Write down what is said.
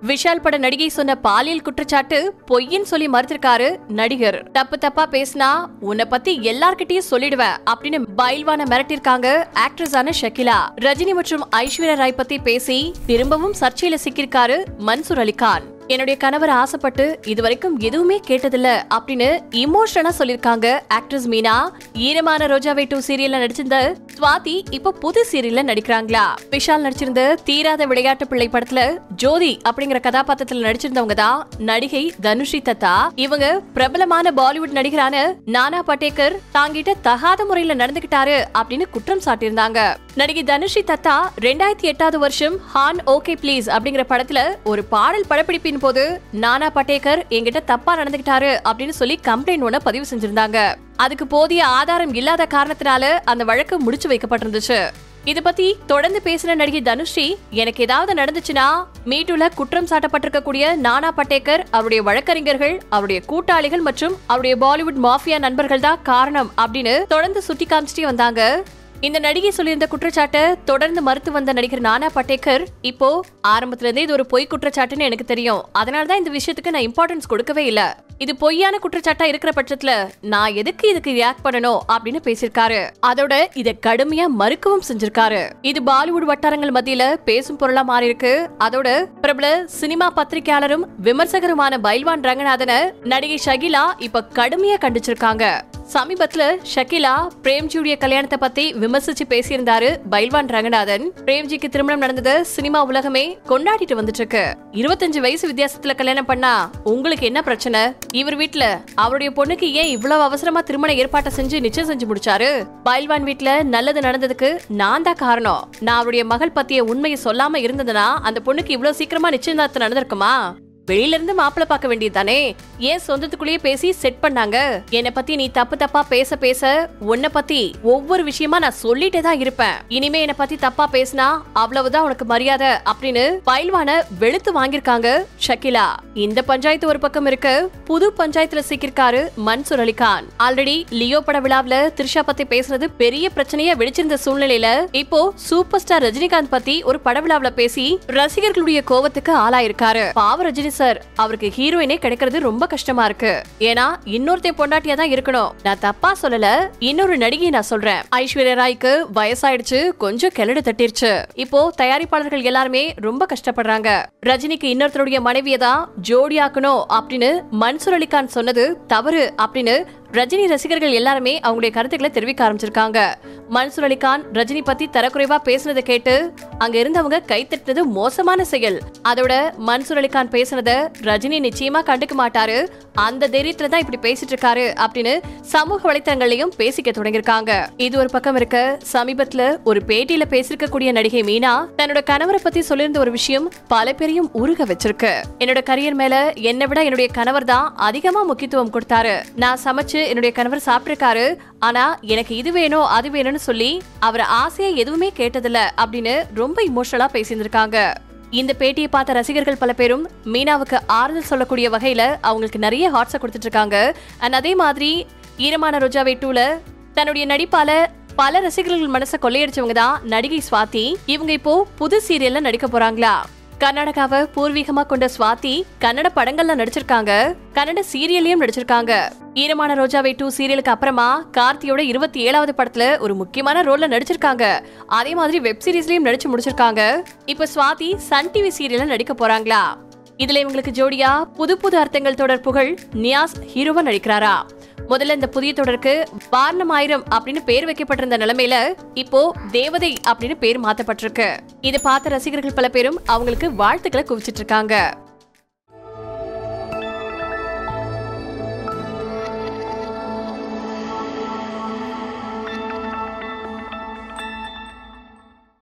விஷால் பட நடிகை சொன்ன பாலியல் குற்றச்சாட்டு பொய்ன்னு சொல்லி மறுத்திருக்காரு நடிகர் தப்பு தப்பா பேசினா உன்னை பத்தி எல்லார்கிட்டயும் சொல்லிடுவேன் அப்படின்னு பைல்வான மிரட்டிருக்காங்க ஆக்ட்ரஸான ஷக்கிலா ரஜினி மற்றும் ஐஸ்வர்யா ராய் பத்தி பேசி திரும்பவும் சர்ச்சையில சிக்கியிருக்காரு மன்சூர் அலிகான் என்னுடைய கணவர் ஆசைப்பட்டு இதுவரைக்கும் எதுவுமே கேட்டதில்ல அப்படின்னு இமோஷனா சொல்லிருக்காங்க ஆக்ட்ரஸ் மீனா ஈரமான ரோஜாவை டூ சீரியல்ல நடிச்சிருந்த ஸ்வாதி இப்ப புது சீரியல்ல நடிக்கிறாங்களா விஷால் நடிச்சிருந்த தீராத விளையாட்டு பிள்ளை படத்துல ஜோதி அப்படிங்கிற கதாபாத்திரத்துல நடிச்சிருந்தவங்க தான் நடிகை தனுஷி தத்தா இவங்க பிரபலமான பாலிவுட் நடிகரான நானா பட்டேக்கர் தாங்கிட்ட தகாத முறையில நடந்துகிட்டாரு அப்படின்னு குற்றம் சாட்டியிருந்தாங்க நடிகை தனுஷி தத்தா ரெண்டாயிரத்தி எட்டாவது வருஷம் ஹான் ஓகே ப்ளீஸ் அப்படிங்கிற படத்துல ஒரு பாடல் படப்பிடிப்பின் போது நானா பட்டேக்கர் என்கிட்ட தப்பா நடந்துகிட்டாரு அப்படின்னு சொல்லி கம்ப்ளைண்ட் ஒண்ண பதிவு செஞ்சிருந்தாங்க அதுக்கு போதிய ஆதாரம் இல்லாத காரணத்தினால அந்த வழக்கு முடிச்சு வைக்கப்பட்டிருந்துச்சு இது பத்தி தொடர்ந்து பேசின நடிகை தனுஸ்ரீ எனக்கு ஏதாவது நடந்துச்சுன்னா மீட்டுல குற்றம் சாட்டப்பட்டிருக்கக்கூடிய நானா பட்டேக்கர் அவருடைய வழக்கறிஞர்கள் அவருடைய கூட்டாளிகள் மற்றும் அவருடைய பாலிவுட் மாஃபியா நண்பர்கள் தான் காரணம் அப்படின்னு தொடர்ந்து சுட்டி காமிச்சிட்டே வந்தாங்க இந்த நடிகை சொல்லியிருந்த குற்றச்சாட்டை தொடர்ந்து மறுத்து வந்த நடிகர் நானா பட்டேக்கர் இப்போ ஆரம்பத்துல இருந்தே இது ஒரு பொய் குற்றச்சாட்டுன்னு எனக்கு தெரியும் அதனால தான் இந்த விஷயத்துக்கு நான் இம்பார்ட்டன்ஸ் கொடுக்கவே இல்ல இது பொய்யான குற்றச்சாட்டா இருக்கிற பட்சத்துல நான் எதுக்கு இதுக்கு ரியாக்ட் பண்ணணும் அப்படின்னு பேசியிருக்காரு அதோட இத கடுமையா மறுக்கவும் செஞ்சிருக்காரு இது பாலிவுட் வட்டாரங்கள் மத்தியில பேசும் பொருளா மாறி இருக்கு அதோட பிரபல சினிமா பத்திரிகையாளரும் விமர்சகருமான பைல்வான் ரங்கநாதன நடிகை ஷகிலா இப்ப கடுமையா கண்டிச்சிருக்காங்க சமீபத்துல ஷகிலா பிரேம்ஜியுடைய கல்யாணத்தை பத்தி விமர்சிச்சு பேசியிருந்தாரு பைல்வான் ரங்கநாதன் பிரேம்ஜிக்கு திருமணம் நடந்தது சினிமா உலகமே கொண்டாடிட்டு வந்துட்டு இருக்கு இருபத்தஞ்சு வயசு வித்தியாசத்துல கல்யாணம் பண்ணா உங்களுக்கு என்ன பிரச்சனை இவர் வீட்ல அவருடைய பொண்ணுக்கு ஏன் இவ்வளவு அவசரமா திருமண ஏற்பாட்டை செஞ்சு நிச்சயம் செஞ்சு முடிச்சாரு பைல்வான் வீட்ல நல்லது நடந்ததுக்கு நான் தான் காரணம் நான் அவருடைய மகள் பத்திய உண்மையை சொல்லாம இருந்ததுன்னா அந்த பொண்ணுக்கு இவ்வளவு சீக்கிரமா நிச்சயதார்த்தம் நடந்திருக்குமா வெளியில இருந்து மாப்பிள்ள பார்க்க வேண்டியதுதானே ஏன் சொந்தத்துக்குள்ளேயே பேசி செட் பண்ணாங்க என்னை பத்தி நீ தப்பு தப்பா பேச பேச உன்னை பத்தி ஒவ்வொரு விஷயமா நான் சொல்லிட்டே தான் இருப்பேன் இனிமே என்னை பத்தி தப்பா பேசினா அவ்வளவுதான் உனக்கு மரியாதை அப்படின்னு பயில்வான வெளுத்து வாங்கியிருக்காங்க ஷக்கிலா இந்த பஞ்சாயத்து ஒரு பக்கம் இருக்கு புது பஞ்சாயத்துல சிக்கிருக்காரு மன்சூர் அலிகான் ஆல்ரெடி லியோ பட விழாவுல த்ரிஷா பத்தி பேசுனது பெரிய பிரச்சனையா வெடிச்சிருந்த சூழ்நிலையில இப்போ சூப்பர் ஸ்டார் ரஜினிகாந்த் பத்தி ஒரு பட விழாவுல பேசி ரசிகர்களுடைய கோவத்துக்கு ஆளாயிருக்காரு பாவ ரஜினி சார் அவருக்கு ஹீரோயினே கிடைக்கிறது ரொம்ப கஷ்டமா இருக்கு ஏன்னா இன்னொருத்தையும் பொண்டாட்டியா தான் இருக்கணும் நான் தப்பா சொல்லல இன்னொரு நடிகை நான் சொல்றேன் ஐஸ்வர்யா ராய்க்கு வயசாயிடுச்சு கொஞ்சம் கிளடு தட்டிருச்சு இப்போ தயாரிப்பாளர்கள் எல்லாருமே ரொம்ப கஷ்டப்படுறாங்க ரஜினிக்கு இன்னொருத்தருடைய மனைவியை தான் ஜோடியாக்கணும் அப்படின்னு மன்சூர் அலிகான் சொன்னது தவறு அப்படின்னு ரஜினி ரசிகர்கள் எல்லாருமே அவங்களுடைய கருத்துக்களை தெரிவிக்க ஆரம்பிச்சிருக்காங்க மன்சூர் அலிகான் ரஜினி பத்தி தரக்குறைவா பேசுனதை கேட்டு அங்க இருந்தவங்க கைத்தட்டினது மோசமான செயல் அதோட மன்சூர் அலிகான் பேசுனத ரஜினி நிச்சயமா கண்டுக்க மாட்டாரு அந்த தைரியத்துல தான் இப்படி பேசிட்டு இருக்காரு அப்படின்னு சமூக வலைத்தளங்களையும் பேசிக்க தொடங்கியிருக்காங்க இது ஒரு பக்கம் இருக்க சமீபத்துல ஒரு பேட்டியில பேசிருக்க கூடிய நடிகை மீனா தன்னோட கணவரை பத்தி சொல்லியிருந்த ஒரு விஷயம் பல பேரையும் உருக வச்சிருக்கு என்னோட கரியர் மேல என்னை விட என்னுடைய கணவர் தான் அதிகமா முக்கியத்துவம் கொடுத்தாரு நான் சமைச்சு என்னுடைய கணவர் சாப்பிட்டிருக்காரு ஆனா எனக்கு இது வேணும் அது வேணும்னு சொல்லி அவர் ஆசையா எதுவுமே கேட்டதில்ல அப்படின்னு ரொம்ப இமோஷனலா பேசியிருந்திருக்காங்க இந்த பேட்டியை பார்த்த ரசிகர்கள் பல பேரும் மீனாவுக்கு ஆறுதல் சொல்லக்கூடிய வகையில அவங்களுக்கு நிறைய ஹாட்ஸை கொடுத்துட்டு இருக்காங்க அண்ட் அதே மாதிரி ஈரமான ரோஜாவை டூல தன்னுடைய நடிப்பால பல ரசிகர்கள் மனசை கொள்ளையடிச்சவங்க தான் நடிகை ஸ்வாதி இவங்க இப்போ புது சீரியல்ல நடிக்க போறாங்களா கர்நாடகாவை பூர்வீகமா கொண்ட ஸ்வாதி கன்னட படங்கள்ல நடிச்சிருக்காங்க கன்னட சீரியல்லையும் நடிச்சிருக்காங்க ஈரமான ரோஜாவை டூ சீரியலுக்கு அப்புறமா கார்த்தியோட இருபத்தி ஏழாவது படத்துல ஒரு முக்கியமான ரோல்ல நடிச்சிருக்காங்க அதே மாதிரி வெப் சீரிஸ்லயும் நடிச்சு முடிச்சிருக்காங்க இப்ப ஸ்வாதி சன் டிவி சீரியல்ல நடிக்க போறாங்களா இதுல இவங்களுக்கு ஜோடியா புது புது அர்த்தங்கள் தொடர் புகழ் நியாஸ் ஹீரோவா நடிக்கிறாரா முதல்ல இந்த புதிய தொடருக்கு வாரணம் ஆயிரம் அப்படின்னு பேர் வைக்கப்பட்டிருந்த நிலைமையில இப்போ தேவதை அப்படின்னு பேர் மாத்தப்பட்டிருக்கு இதை பார்த்த ரசிகர்கள் பல பேரும் அவங்களுக்கு வாழ்த்துக்களை குவிச்சிட்டு இருக்காங்க